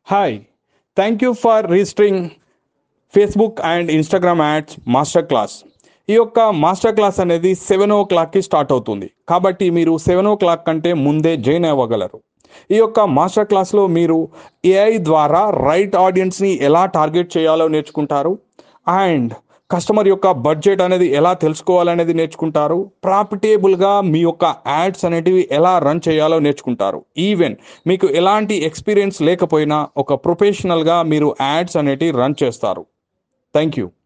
hi thank you for registering Facebook and Instagram ads master class ఈ యొక్క master class అనేది seven o క్లాక్కి start అవుతుంది కాబట్టి మీరు సెవెన్ ఓ క్లాక్ కంటే ముందే జాయిన్ అవ్వగలరు ఈ యొక్క మాస్టర్ క్లాస్లో మీరు ఏఐ ద్వారా రైట్ ఆడియన్స్ని ఎలా టార్గెట్ చేయాలో నేర్చుకుంటారు అండ్ కస్టమర్ యొక్క బడ్జెట్ అనేది ఎలా తెలుసుకోవాలనేది నేర్చుకుంటారు ప్రాఫిటేబుల్గా మీ యొక్క యాడ్స్ అనేటివి ఎలా రన్ చేయాలో నేర్చుకుంటారు ఈవెన్ మీకు ఎలాంటి ఎక్స్పీరియన్స్ లేకపోయినా ఒక ప్రొఫెషనల్గా మీరు యాడ్స్ అనేటివి రన్ చేస్తారు థ్యాంక్ యూ